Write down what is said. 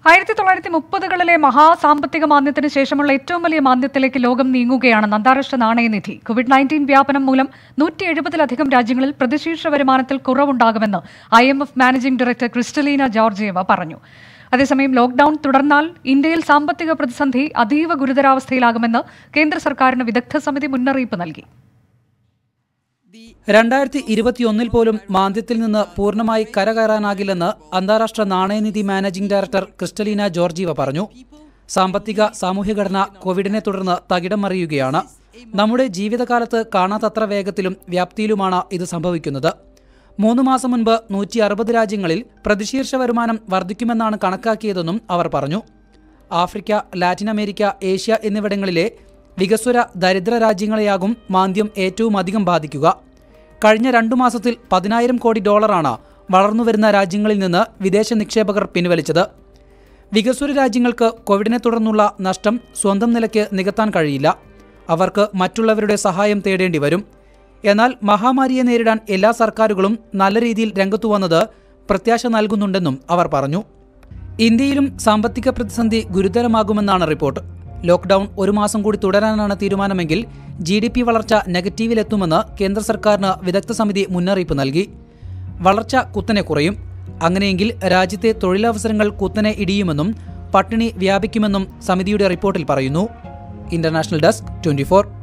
ആയിരത്തി തൊള്ളായിരത്തി മുപ്പതുകളിലെ മഹാസാമ്പത്തിക മാന്ദ്യത്തിന് ശേഷമുള്ള ഏറ്റവും വലിയ മാന്ദ്യത്തിലേക്ക് ലോകം നീങ്ങുകയാണെന്ന് അന്താരാഷ്ട്ര നാണയനിധി കോവിഡ് നയൻറ്റീൻ വ്യാപനം മൂലം നൂറ്റി എഴുപതിലധികം രാജ്യങ്ങളിൽ പ്രതിശീർഷ വരുമാനത്തിൽ കുറവുണ്ടാകുമെന്ന് I M F managing director Kristalina Georgieva പറഞ്ഞു അതേസമയം ലോക്ഡൌൺ തുടർന്നാൽ ഇന്ത്യയിൽ സാമ്പത്തിക പ്രതിസന്ധി അതീവ ഗുരുതരാവസ്ഥയിലാകുമെന്ന് കേന്ദ്ര സർക്കാരിന് വിദഗ്ധ സമിതി മുന്നറിയിപ്പ് നൽകി രണ്ടായിരത്തി ഇരുപത്തിയൊന്നിൽ പോലും മാന്ദ്യത്തിൽ നിന്ന് പൂർണ്ണമായി കരകയറാനാകില്ലെന്ന് അന്താരാഷ്ട്ര നാണയനിധി മാനേജിംഗ് ഡയറക്ടർ ക്രിസ്റ്റലീന ജോർജീവ പറഞ്ഞു സാമ്പത്തിക സാമൂഹ്യഘടന കോവിഡിനെ തുടർന്ന് തകിടം മറിയുകയാണ് നമ്മുടെ ജീവിതകാലത്ത് കാണാത്തത്ര വേഗത്തിലും വ്യാപ്തിയിലുമാണ് ഇത് സംഭവിക്കുന്നത് മൂന്ന് മാസം മുൻപ് നൂറ്റി അറുപത് രാജ്യങ്ങളിൽ പ്രതിശീർഷ വരുമാനം വർദ്ധിക്കുമെന്നാണ് കണക്കാക്കിയതെന്നും അവർ പറഞ്ഞു ആഫ്രിക്ക ലാറ്റിൻ അമേരിക്ക ഏഷ്യ എന്നിവിടങ്ങളിലെ വികസ്വര ദരിദ്ര രാജ്യങ്ങളെയാകും മാന്ദ്യം ഏറ്റവും അധികം ബാധിക്കുക കഴിഞ്ഞ രണ്ടു മാസത്തിൽ പതിനായിരം കോടി ഡോളറാണ് വളർന്നുവരുന്ന രാജ്യങ്ങളിൽ നിന്ന് വിദേശ നിക്ഷേപകർ പിൻവലിച്ചത് വികസ്വര രാജ്യങ്ങൾക്ക് കോവിഡിനെ തുടർന്നുള്ള നഷ്ടം സ്വന്തം നിലയ്ക്ക് നികത്താൻ കഴിയില്ല അവർക്ക് മറ്റുള്ളവരുടെ സഹായം തേടേണ്ടി വരും എന്നാൽ മഹാമാരിയെ നേരിടാൻ എല്ലാ സർക്കാരുകളും നല്ല രീതിയിൽ രംഗത്തു വന്നത് പ്രത്യാശ നൽകുന്നുണ്ടെന്നും അവർ പറഞ്ഞു ഇന്ത്യയിലും സാമ്പത്തിക പ്രതിസന്ധി ഗുരുതരമാകുമെന്നാണ് റിപ്പോർട്ട് ലോക്ക്ഡൌൺ ഒരു മാസം കൂടി തുടരാനാണ് തീരുമാനമെങ്കിൽ ജി ഡി പി വളർച്ച നെഗറ്റീവിലെത്തുമെന്ന് കേന്ദ്ര സർക്കാരിന് വിദഗ്ധ സമിതി മുന്നറിയിപ്പ് നൽകി വളർച്ച കുത്തനെ കുറയും അങ്ങനെയെങ്കിൽ രാജ്യത്തെ തൊഴിലവസരങ്ങൾ കുത്തനെ ഇടിയുമെന്നും പട്ടിണി വ്യാപിക്കുമെന്നും സമിതിയുടെ റിപ്പോർട്ടിൽ പറയുന്നു ഇന്റർനാഷണൽ ഡെസ്ക് ട്വന്റി